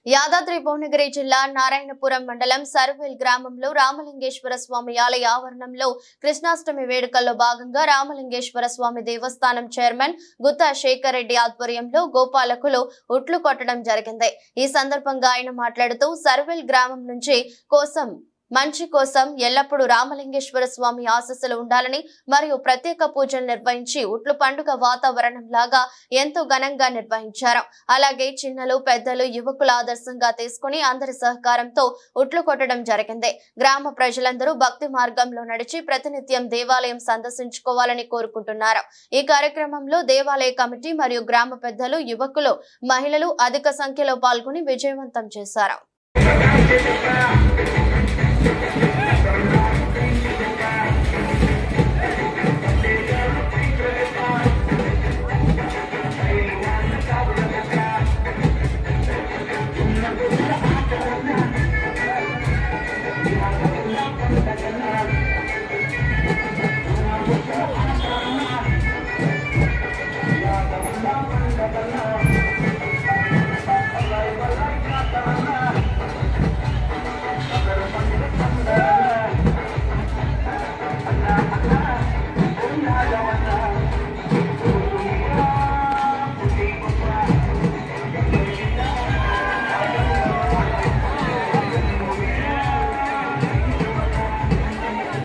యాదాద్రి భువనగిరి జిల్లా నారాయణపురం మండలం సర్వేల్ గ్రామంలో రామలింగేశ్వర స్వామి ఆలయ ఆవరణంలో కృష్ణాష్టమి వేడుకల్లో భాగంగా రామలింగేశ్వర స్వామి దేవస్థానం చైర్మన్ గుత్తా శేఖర్ రెడ్డి ఆధ్వర్యంలో గోపాలకులు ఉట్లు కొట్టడం జరిగింది ఈ సందర్భంగా ఆయన మాట్లాడుతూ సర్వేల్ గ్రామం నుంచి కోసం మంచి కోసం ఎల్లప్పుడూ రామలింగేశ్వర స్వామి ఆశస్సులు ఉండాలని మరియు ప్రత్యేక పూజలు నిర్వహించి ఉట్లు పండుగ వాతావరణం లాగా ఎంతో ఘనంగా నిర్వహించారు అలాగే చిన్నలు పెద్దలు యువకుల ఆదర్శంగా తీసుకుని అందరి సహకారంతో ఉట్లు కొట్టడం జరిగింది గ్రామ ప్రజలందరూ భక్తి మార్గంలో నడిచి ప్రతినిత్యం దేవాలయం సందర్శించుకోవాలని కోరుకుంటున్నారు ఈ కార్యక్రమంలో దేవాలయ కమిటీ మరియు గ్రామ పెద్దలు యువకులు మహిళలు అధిక సంఖ్యలో పాల్గొని విజయవంతం చేశారు Thank